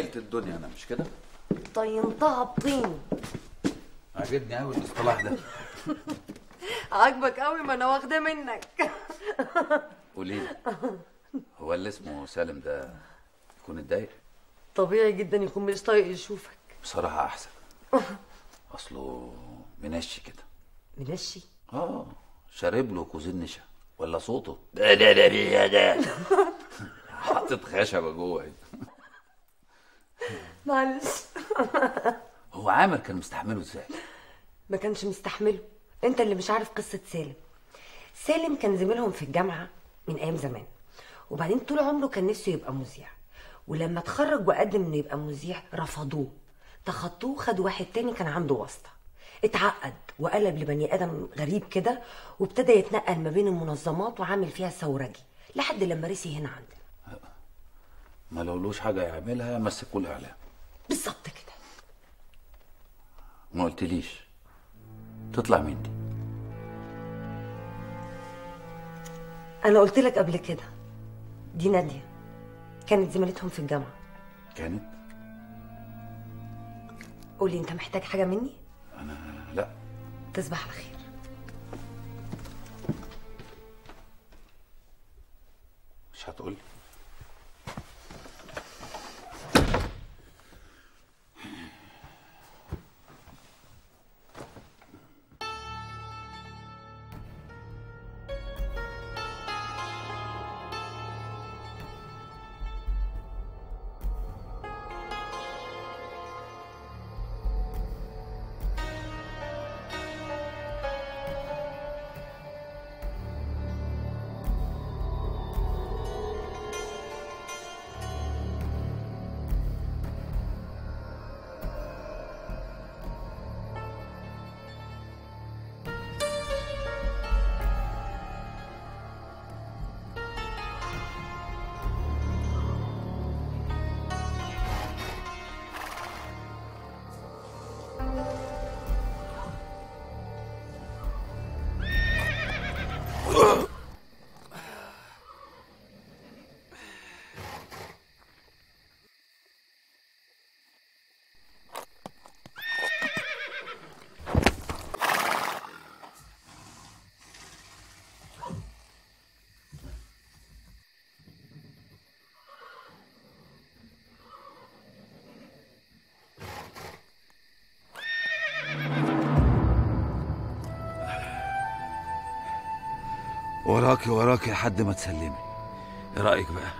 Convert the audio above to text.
طينت الدنيا انا مش كده طينتها بطين عجبني قوي الاصطلاح ده عاجبك قوي ما انا واخده منك قولي لي هو اللي اسمه سالم ده يكون اتضايق طبيعي جدا يكون مش طايق يشوفك بصراحه احسن اصله منشي كده منشي اه شارب له كوزين نشا ولا صوته ده ده ده ده ده حاطط خشبه جوه اهي. معلش هو عامر كان مستحمله ازاي ما كانش مستحمله انت اللي مش عارف قصه سالم سالم كان زميلهم في الجامعه من ايام زمان وبعدين طول عمره كان نفسه يبقى مذيع ولما اتخرج وقدم انه يبقى مذيع رفضوه تخطوه خد واحد تاني كان عنده واسطه اتعقد وقلب لبني ادم غريب كده وابتدى يتنقل ما بين المنظمات وعامل فيها ثورجي لحد لما رسي هنا عندنا ما لولوش حاجه يعملها مسكوا الاعلام بالظبط كده ما قلتليش تطلع مين دي انا قلت لك قبل كده دي ناديه كانت زميلتهم في الجامعه كانت قولي انت محتاج حاجه مني انا لا تصبح على خير مش هتقولي وراكي وراكي لحد ما تسلمي ايه رايك بقى